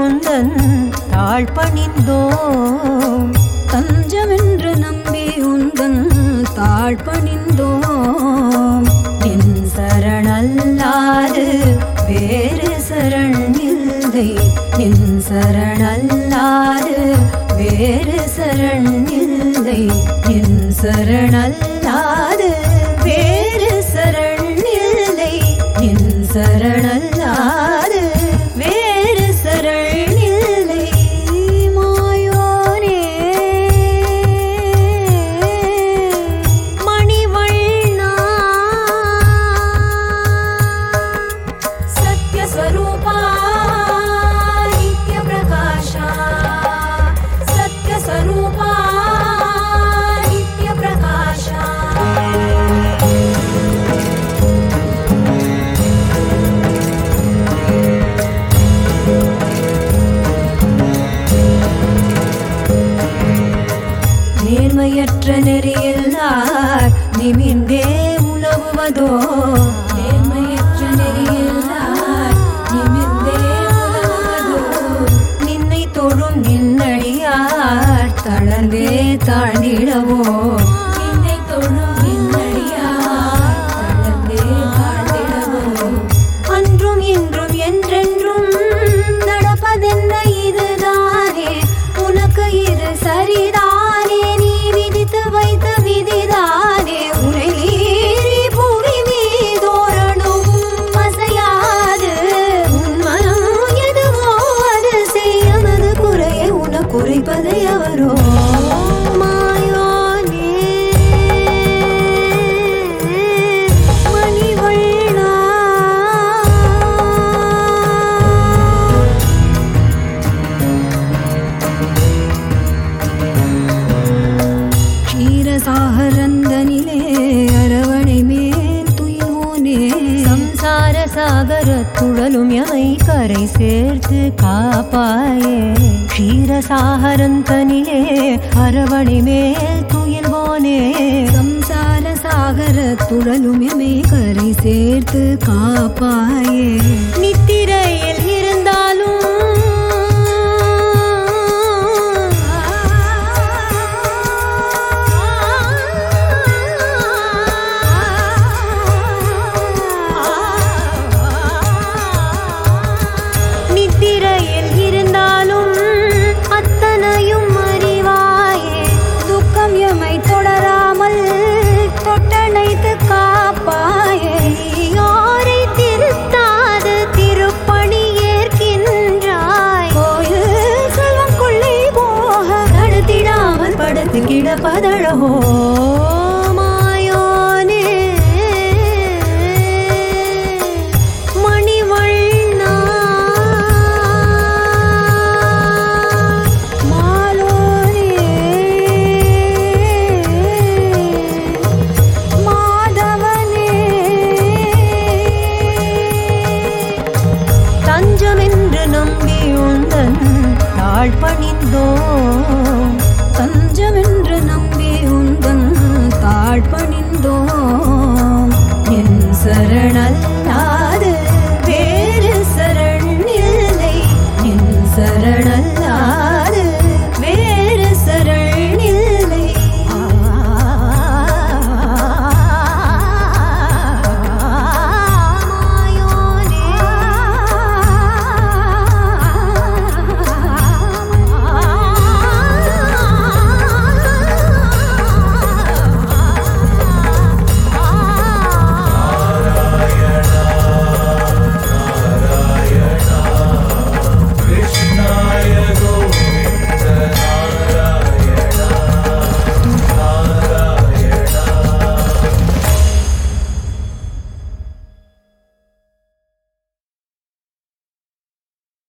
உந்தன் தாழ்பணிந்தோம் தஞ்சமென்று நம்பி உந்தன் தாழ்பணிந்தோம் நின் சரணல்லாது வேறு சரண் இல்லை நின் சரணல்லாது வேறு சரண் இல்லை நின் சரணல்லாது வேறு சரண் இல்லை நின் சரணல்லாது வேறு சரண் இல்லை மாயோனே மணிவண்ணா சத்யஸ்வரூபா நித்யபிரகாஷா சத்யஸ்வரூபா நித்யபிரகாஷா நேர்மையற்ற நெறியில்லார் நிமிர்ந்தே உலவுவதோ நேர்மையற்ற நெறியில்லார் நிமிர்ந்தே உலவுவதோ நின்னை தொழும் நின்னடியார் தளர்ந்தே தாழ்ந்திடவோ நின்னை தொழும் நின்னடியார் தளர்ந்தே தாழ்ந்திடவோ அன்றும் இன்றும் என்றென்றும் நடப்பதென்ன இதுதானே உனக்கு இது சரிதானே நீ விதித்து வைத்த விதிதானே உரை மீறி புவி மீதோரணும் அசையாது உன் மனம் எதுவோ அது செய்யமது குறையை உன குறைப்பதை அவரோ மாயோனே மணிவண்ணா க்ஷீரசாகரந்தனிலே அரவணை மேல் துயில்வோனே சம்சார சாகர துழலும் எமை கரை சேர்த்து காப்பாயே க்ஷீரசாகரந்தனிலே அரவணை மேல் துயில்வோனே சம்சார சாகர துழலும் எமை கரை சேர்த்து காப்பாயே நித்திரையில் இருந்தாலும் நித்திரையில் இருந்தாலும் அத்தனையும் அறிவாயே துக்கம் எமை தொடராமல் தொட்டணைத்து காப்பாயே யாரை திருத்தாது திருப்பணி ஏற்கின்றாய் கோயில் செல்வம் கொள்ளை போக நடத்திடாமல் படுத்து கிடப்பதழகோ